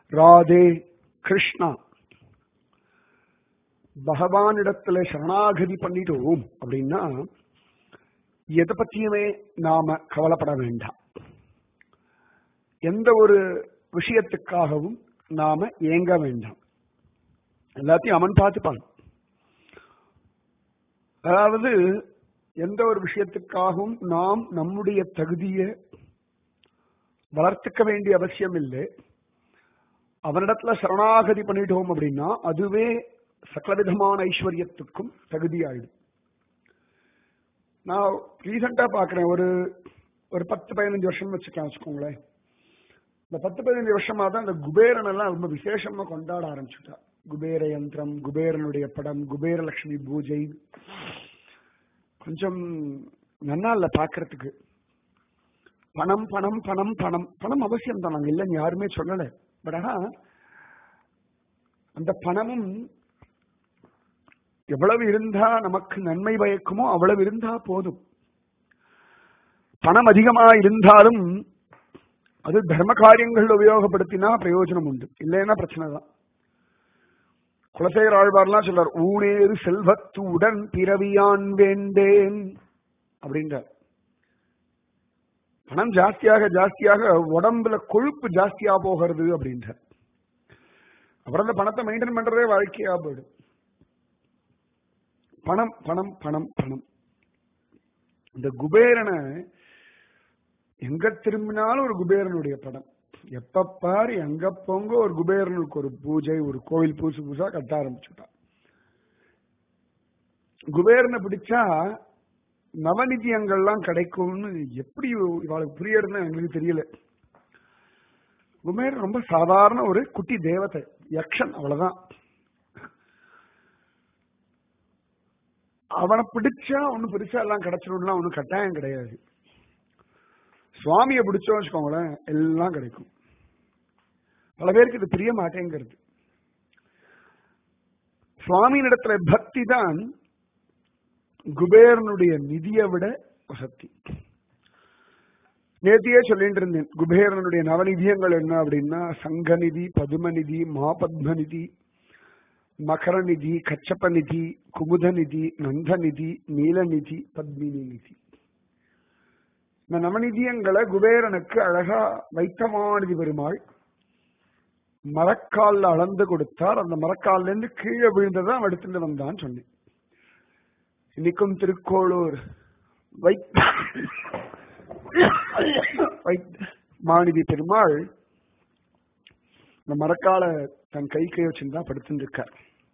ராதே கிருஷ்ணா பகவானிடத்துல சரணாகதி பண்ணிட்டோம் அப்படின்னா எதை பத்தியுமே நாம கவலைப்பட வேண்டாம் எந்த ஒரு விஷயத்துக்காகவும் நாம ஏங்க வேண்டாம் எல்லாத்தையும் அவன் பார்த்துப்பான் அதாவது எந்த ஒரு விஷயத்துக்காகவும் நாம் நம்முடைய தகுதியை வளர்த்துக்க வேண்டிய அவசியம் இல்லை அவனிடத்துல சரணாகதி பண்ணிட்டோம் அப்படின்னா அதுவே சகலவிதமான ஐஸ்வர்யத்துக்கும் தகுதியாயிடும் நான் ரீசெண்டா பாக்குறேன் ஒரு ஒரு பத்து பதினஞ்சு வருஷம் வச்சுக்கலாம் வச்சுக்கோங்களேன் இந்த பத்து பதினஞ்சு வருஷமா தான் இந்த குபேரன் எல்லாம் ரொம்ப விசேஷமா கொண்டாட ஆரம்பிச்சுட்டா குபேர யந்திரம் குபேரனுடைய படம் குபேரலட்சுமி பூஜை கொஞ்சம் நன்னா இல்ல பாக்குறதுக்கு பணம் பணம் பணம் பணம் பணம் அவசியம் தான் நாங்க இல்லைன்னு யாருமே சொல்லல பட் ஆனா அந்த பணமும் எவ்வளவு இருந்தா நமக்கு நன்மை பயக்குமோ அவ்வளவு இருந்தா போதும் பணம் அதிகமா இருந்தாலும் அது தர்ம காரியங்கள் உபயோகப்படுத்தினா பிரயோஜனம் உண்டு இல்லைன்னா பிரச்சனை தான் குலசேகர ஆழ்வார்லாம் சொல்றார் ஊனேறு செல்வத்துடன் பிறவியான் வேண்டேன் அப்படின்றார் பணம் ஜாஸ்தியாக ஜாஸ்தியாக உடம்புல கொழுப்பு ஜாஸ்தியா போகிறது அப்படின்றார் அப்புறம் அந்த பணத்தை மெயின்டைன் பண்றதே வாழ்க்கையா போயிடும் பணம் பணம் பணம் பணம் இந்த குபேரனை எங்க திரும்பினாலும் ஒரு குபேரனுடைய படம் எப்ப பாரு எங்க போங்க ஒரு குபேரனுக்கு ஒரு பூஜை ஒரு கோவில் புதுசு புதுசா கட்ட ஆரம்பிச்சுட்டான் குபேரனை பிடிச்சா நவநிதியங்கள்லாம் கிடைக்கும்னு எப்படி இவாளுக்கு புரியறதுன்னு எங்களுக்கு தெரியல குபேரன் ரொம்ப சாதாரண ஒரு குட்டி தேவதை யக்ஷன் அவ்வளவுதான் அவனை பிடிச்சா ஒன்னும் பெருசா எல்லாம் கிடைச்சிடும்லாம் ஒன்னும் கட்டாயம் கிடையாது சுவாமியை பிடிச்சோம் வச்சுக்கோங்களேன் எல்லாம் கிடைக்கும் பல பேருக்கு இது பிரிய மாட்டேங்கிறது சுவாமியின் இடத்துல பக்தி தான் குபேரனுடைய நிதியை விட வசதி நேத்தியே சொல்லிட்டு இருந்தேன் குபேரனுடைய நவநிதியங்கள் என்ன அப்படின்னா சங்கநிதி பதுமநிதி மாபத்மநிதி மகரநிதி கச்சப்பநிதி குமுதநிதி நந்தநிதி நீலநிதி பத்மினி நிதி இந்த நவநிதியங்களை குபேரனுக்கு அழகா வைத்தமாநிதி பெருமாள் மரக்கால்ல அளந்து கொடுத்தார் அந்த மரக்கால்ல இருந்து கீழே விழுந்ததான் அவன் எடுத்துட்டு வந்தான்னு சொன்னேன் இன்னைக்கும் திருக்கோளூர் வை மாநிதி பெருமாள் இந்த மரக்கால தன் கை கை வச்சிருந்தா படுத்துட்டு இருக்கார்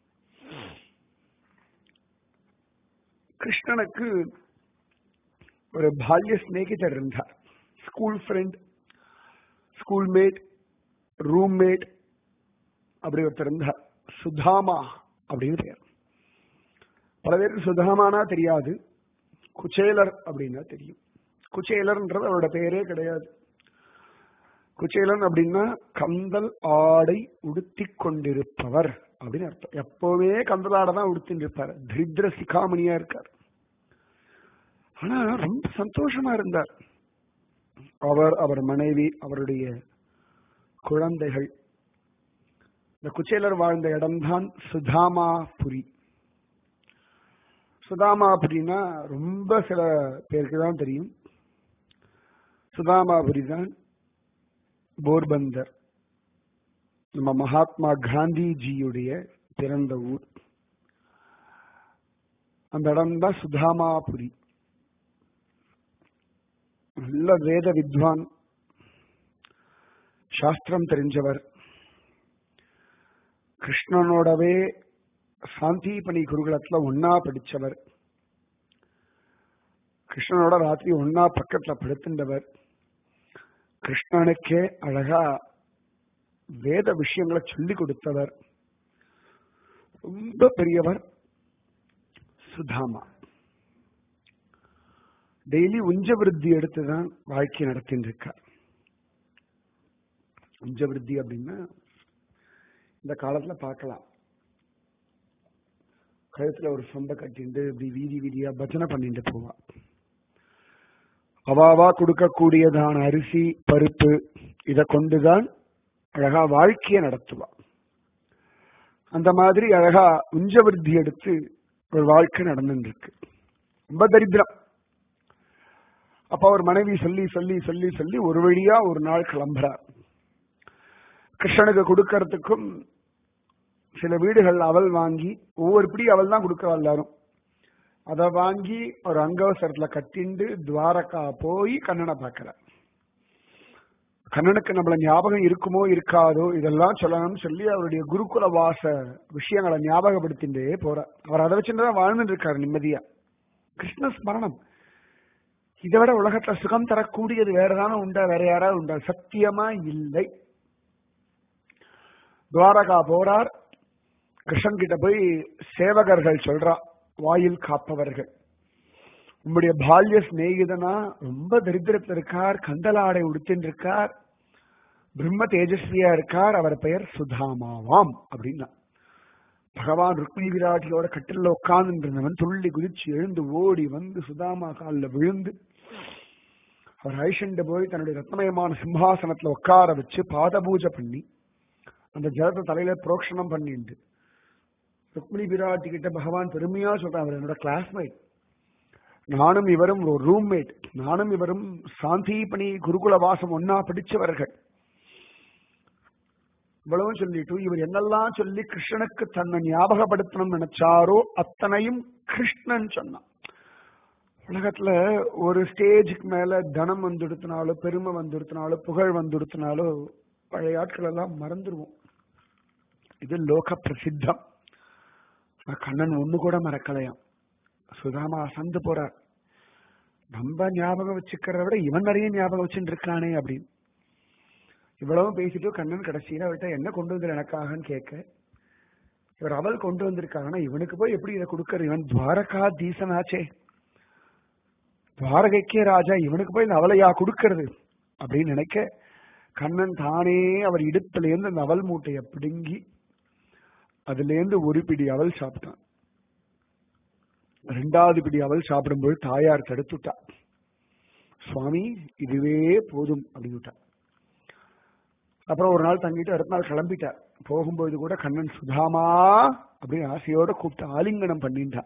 கிருஷ்ணனுக்கு ஒரு பால்ய சிநேகிதர் இருந்தார் school friend schoolmate roommate அப்படி ஒருத்தர் இருந்தார் சுதாமா அப்படின்னு பெயர் பல பேருக்கு சுதாமானா தெரியாது குச்சேலர் அப்படின்னா தெரியும் குச்சேலர்ன்றது அவரோட பெயரே கிடையாது குச்சேலன் அப்படின்னா கந்தல் ஆடை உடுத்தி கொண்டிருப்பவர் அப்படின்னு அர்த்தம் எப்பவுமே கந்தல் ஆடை தான் உடுத்திட்டு இருப்பார் தரித்திர சிகாமணியா இருக்கார் ஆனா ரொம்ப சந்தோஷமா இருந்தார் அவர் அவர் மனைவி அவருடைய குழந்தைகள் இந்த குச்சேலர் வாழ்ந்த இடம்தான் சுதாமாபுரி சுதாமாபுரினா ரொம்ப சில பேருக்கு தான் தெரியும் சுதாமாபுரி தான் போர்பந்தர் நம்ம மகாத்மா காந்திஜியுடைய பிறந்த ஊர் அந்த இடம் தான் சுதாமாபுரி நல்ல வேத வித்வான் சாஸ்திரம் தெரிஞ்சவர் கிருஷ்ணனோடவே சாந்திபணி குருகுலத்துல ஒன்னா படிச்சவர் கிருஷ்ணனோட ராத்திரி ஒன்னா பக்கத்துல படுத்துண்டவர் கிருஷ்ணனுக்கே அழகா வேத விஷயங்களை சொல்லி கொடுத்தவர் ரொம்ப பெரியவர் சுதாமா டெய்லி உஞ்ச விருத்தி எடுத்துதான் வாழ்க்கை நடத்தின்னு இருக்கார் உஞ்ச விருத்தி அப்படின்னா இந்த காலத்துல பார்க்கலாம் கழுத்துல ஒரு சொம்ப கட்டிண்டு இப்படி வீதி வீதியா பஜனை பண்ணிட்டு போவா அவாவா கொடுக்கக்கூடியதான அரிசி பருப்பு இதை கொண்டுதான் அழகா வாழ்க்கையை நடத்துவா அந்த மாதிரி அழகா உஞ்சவிருத்தி எடுத்து ஒரு வாழ்க்கை நடந்துட்டு இருக்கு ரொம்ப தரித்திரம் அப்ப அவர் மனைவி சொல்லி சொல்லி சொல்லி சொல்லி ஒரு வழியா ஒரு நாள் கிளம்புறார் கிருஷ்ணனுக்கு கொடுக்கறதுக்கும் சில வீடுகள் அவள் வாங்கி ஒவ்வொரு பிடி அவள் தான் கொடுக்கறா எல்லாரும் அதை வாங்கி ஒரு அங்கவசரத்துல கட்டிண்டு துவாரகா போய் கண்ணனை பார்க்கிறார் கண்ணனுக்கு நம்மள ஞாபகம் இருக்குமோ இருக்காதோ இதெல்லாம் சொல்லணும்னு சொல்லி அவருடைய குருகுல வாச விஷயங்களை ஞாபகப்படுத்திட்டே போறார் அவர் அதை வச்சுட்டு வாழ்ந்துட்டு இருக்காரு நிம்மதியா கிருஷ்ண ஸ்மரணம் இதை விட உலகத்துல சுகம் தரக்கூடியது வேறதான உண்டா வேற யாராவது உண்டா சத்தியமா இல்லை துவாரகா போறார் கிருஷ்ணன் கிட்ட போய் சேவகர்கள் சொல்றா வாயில் காப்பவர்கள் உம்முடைய பால்ய சிநேகிதனா ரொம்ப தரித்திரத்தில் இருக்கார் கந்தலாடை உடுத்தின் இருக்கார் பிரம்ம தேஜஸ்வியா இருக்கார் அவர் பெயர் சுதாமாவாம் அப்படின்னா பகவான் ருக்மிணி விராட்டியோட கட்டில உட்கார்ந்து இருந்தவன் துள்ளி குதிச்சு எழுந்து ஓடி வந்து சுதாமா காலில் விழுந்து அவர் ஐஷண்ட போய் தன்னுடைய ரத்னமயமான சிம்ஹாசனத்துல உட்கார வச்சு பாத பூஜை பண்ணி அந்த ஜலத்தை தலையில புரோக்ஷணம் பண்ணிட்டு ருக்மிணி பிராட்டி கிட்ட பகவான் பெருமையா சொல்றான் அவர் என்னோட கிளாஸ்மேட் நானும் இவரும் ஒரு ரூம்மேட் நானும் இவரும் சாந்தீபனி குருகுல வாசம் ஒன்னா படிச்சவர்கள் இவ்வளவும் சொல்லிட்டு இவர் என்னெல்லாம் சொல்லி கிருஷ்ணனுக்கு தன்னை ஞாபகப்படுத்தணும் நினைச்சாரோ அத்தனையும் கிருஷ்ணன் சொன்னான் உலகத்துல ஒரு ஸ்டேஜுக்கு மேல தனம் வந்துடுத்தினாலோ பெருமை வந்துடுத்தினாலோ புகழ் வந்துடுத்தினாலோ பழைய ஆட்கள் எல்லாம் மறந்துடுவோம் இது லோக பிரசித்தம் கண்ணன் ஒண்ணு கூட மறக்கலையாம் சுதாமா அசந்து போறார் நம்ம ஞாபகம் வச்சுக்கிறத விட இவன் நிறைய ஞாபகம் வச்சுட்டு இருக்கானே அப்படின்னு இவ்வளவும் பேசிட்டு கண்ணன் கடைசியில அவர்கிட்ட என்ன கொண்டு வந்து எனக்காகன்னு கேட்க இவர் அவள் கொண்டு வந்திருக்காங்கன்னா இவனுக்கு போய் எப்படி இதை கொடுக்கறது இவன் துவாரகா தீசனாச்சே துவாரகைக்கே ராஜா இவனுக்கு போய் இந்த அவளையா கொடுக்கறது அப்படின்னு நினைக்க கண்ணன் தானே அவர் இடுப்புல இருந்து அந்த அவல் மூட்டையை பிடுங்கி அதுல இருந்து ஒரு பிடி அவல் சாப்பிட்டான் ரெண்டாவது பிடி அவள் சாப்பிடும்போது தாயார் தடுத்துட்டா சுவாமி இதுவே போதும் அப்படின்னு அப்புறம் ஒரு நாள் தங்கிட்டு அடுத்த நாள் கிளம்பிட்டார் போகும்போது கூட கண்ணன் சுதாமா அப்படின்னு ஆசையோட கூப்பிட்டு ஆலிங்கனம் பண்ணிட்டான்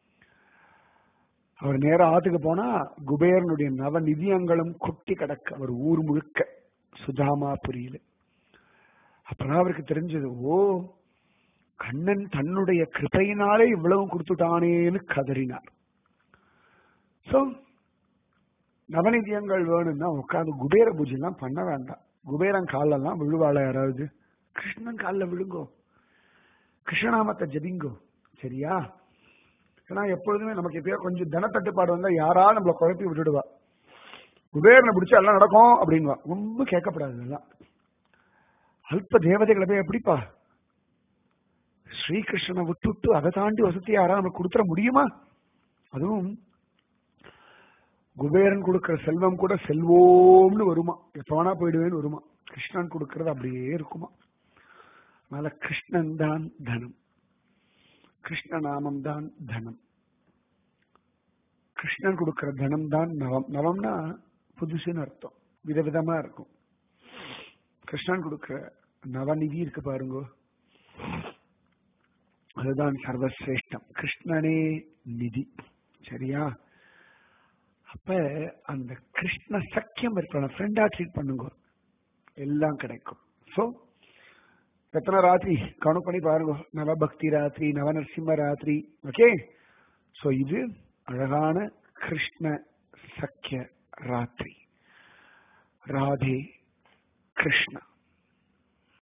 அவர் நேரம் ஆத்துக்கு போனா குபேரனுடைய நவ நிதியங்களும் கொட்டி கிடக்க அவர் ஊர் முழுக்க சுதாமா புரியல அப்பதான் அவருக்கு தெரிஞ்சது ஓ கண்ணன் தன்னுடைய கிருப்பையினாலே இவ்வளவு கொடுத்துட்டானேன்னு கதறினார் சோ நவநிதியங்கள் வேணும்னா உட்காந்து குபேர பூஜை எல்லாம் பண்ண வேண்டாம் குபேரன் காலெல்லாம் விழுவாள யாராவது கிருஷ்ணன் காலில் விழுங்கோ கிருஷ்ணநாமத்தை ஜபிங்கோ சரியா ஏன்னா எப்பொழுதுமே நமக்கு எப்பயோ கொஞ்சம் தனத்தட்டுப்பாடு வந்தா யாரா நம்மளை குழப்பி விட்டுடுவா குபேரனை பிடிச்சா எல்லாம் நடக்கும் அப்படின்வா ரொம்ப கேட்கப்படாது இதெல்லாம் அல்ப தேவதைகளை போய் எப்படிப்பா ஸ்ரீகிருஷ்ணனை விட்டுட்டு அதை தாண்டி வசதி யாரா நமக்கு கொடுத்துட முடியுமா அதுவும் குபேரன் கொடுக்கிற செல்வம் கூட செல்வோம்னு வருமா எப்ப வேணா போயிடுவேன்னு வருமா கிருஷ்ணன் கொடுக்கறது அப்படியே இருக்குமா அதனால கிருஷ்ணன் தான் தனம் கிருஷ்ண நாமம் தான் தனம் கிருஷ்ணன் கொடுக்கிற தனம் தான் நவம் நவம்னா புதுசுன்னு அர்த்தம் விதவிதமா இருக்கும் கிருஷ்ணன் கொடுக்கிற நவநிதி இருக்கு பாருங்க அதுதான் சர்வசிரேஷ்டம் கிருஷ்ணனே நிதி சரியா அப்ப அந்த கிருஷ்ண சக்கியம் இருக்கணும் ஃப்ரெண்டா ட்ரீட் பண்ணுங்க எல்லாம் கிடைக்கும் சோ எத்தனை ராத்திரி கணக்கு பண்ணி பாருங்க நவபக்தி ராத்திரி நவநரசிம்ம ராத்திரி ஓகே சோ இது அழகான கிருஷ்ண சக்கிய ராத்திரி ராதே கிருஷ்ணா